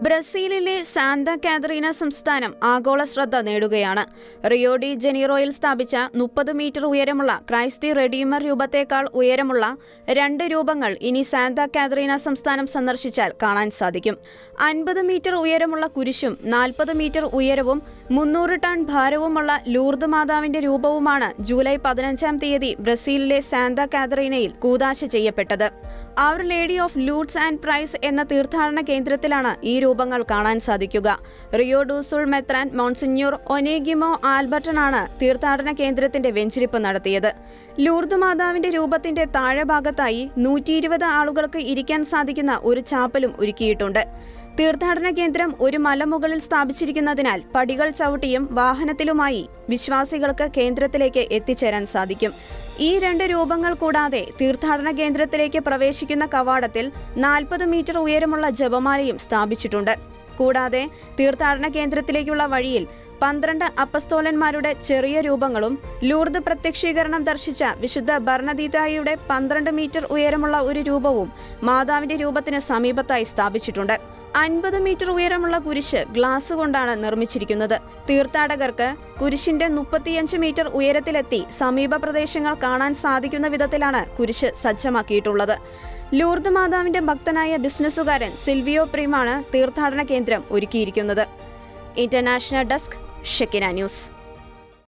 ബ്രസീലിലെ Santa Katharina സംസ്ഥാനം ആഗോള ശ്രദ്ധ നേടുകയാണ് റിയോ ഡി ജനീറോയിൽ സ്ഥാപിച്ച മുപ്പത് മീറ്റർ ഉയരമുള്ള ക്രൈസ്തി റെഡീമർ രൂപത്തേക്കാൾ ഉയരമുള്ള രണ്ട് രൂപങ്ങൾ ഇനി സാന്ത കാതറീന സംസ്ഥാനം സന്ദർശിച്ചാൽ കാണാൻ സാധിക്കും അൻപത് മീറ്റർ ഉയരമുള്ള കുരിശും നാൽപ്പത് മീറ്റർ ഉയരവും മുന്നൂറ് ടൺ ഭാരവുമുള്ള ലൂർദ് മാതാവിന്റെ രൂപവുമാണ് ജൂലൈ പതിനഞ്ചാം തീയതി ബ്രസീലിലെ സാന്ത കാതറീനയിൽ കൂതാശ ചെയ്യപ്പെട്ടത് അവർ ലേഡി ഓഫ് ലൂട്ട്സ് ആൻഡ് പ്രൈസ് എന്ന തീർത്ഥാടന കേന്ദ്രത്തിലാണ് ഈ രൂപങ്ങൾ കാണാൻ സാധിക്കുക റിയോ ഡൂസുൾ മെത്രാൻ മോൺസിഞ്ഞൂർ ഒനേഗിമോ ആൽബർട്ടനാണ് തീർത്ഥാടന കേന്ദ്രത്തിന്റെ വെഞ്ചിരിപ്പ് നടത്തിയത് ലൂർദ് മാതാവിന്റെ രൂപത്തിന്റെ താഴെ ഭാഗത്തായി നൂറ്റി ഇരുപത് ആളുകൾക്ക് ഇരിക്കാൻ സാധിക്കുന്ന ഒരു ചാപ്പലും ഒരുക്കിയിട്ടുണ്ട് തീർത്ഥാടന കേന്ദ്രം ഒരു മലമുകളിൽ സ്ഥാപിച്ചിരിക്കുന്നതിനാൽ പടികൾ ചവിട്ടിയും വാഹനത്തിലുമായി വിശ്വാസികൾക്ക് കേന്ദ്രത്തിലേക്ക് എത്തിച്ചേരാൻ സാധിക്കും ഈ രണ്ട് രൂപങ്ങൾ കൂടാതെ തീർത്ഥാടന കേന്ദ്രത്തിലേക്ക് പ്രവേശിക്കുന്ന കവാടത്തിൽ നാൽപ്പത് മീറ്റർ ഉയരമുള്ള ജപമാലയും സ്ഥാപിച്ചിട്ടുണ്ട് കൂടാതെ തീർത്ഥാടന കേന്ദ്രത്തിലേക്കുള്ള വഴിയിൽ പന്ത്രണ്ട് അപ്പസ്തോലന്മാരുടെ ചെറിയ രൂപങ്ങളും ലൂർദ് പ്രത്യക്ഷീകരണം ദർശിച്ച വിശുദ്ധ ഭരണദീതായുടെ പന്ത്രണ്ട് മീറ്റർ ഉയരമുള്ള ഒരു രൂപവും മാതാവിന്റെ രൂപത്തിന് സമീപത്തായി സ്ഥാപിച്ചിട്ടുണ്ട് അൻപത് മീറ്റർ ഉയരമുള്ള കുരിശ് ഗ്ലാസ് കൊണ്ടാണ് നിർമ്മിച്ചിരിക്കുന്നത് തീർത്ഥാടകർക്ക് കുരിശിന്റെ മുപ്പത്തിയഞ്ച് മീറ്റർ ഉയരത്തിലെത്തി സമീപ പ്രദേശങ്ങൾ കാണാൻ സാധിക്കുന്ന വിധത്തിലാണ് കുരിശ് സജ്ജമാക്കിയിട്ടുള്ളത് ലൂർദ് മാതാവിന്റെ ഭക്തനായ ബിസിനസ്സുകാരൻ സിൽവിയോ പ്രീമാണ് തീർത്ഥാടന കേന്ദ്രം ഒരുക്കിയിരിക്കുന്നത് ഇന്റർനാഷണൽ ഡെസ്ക് ഷെക്കിന ന്യൂസ്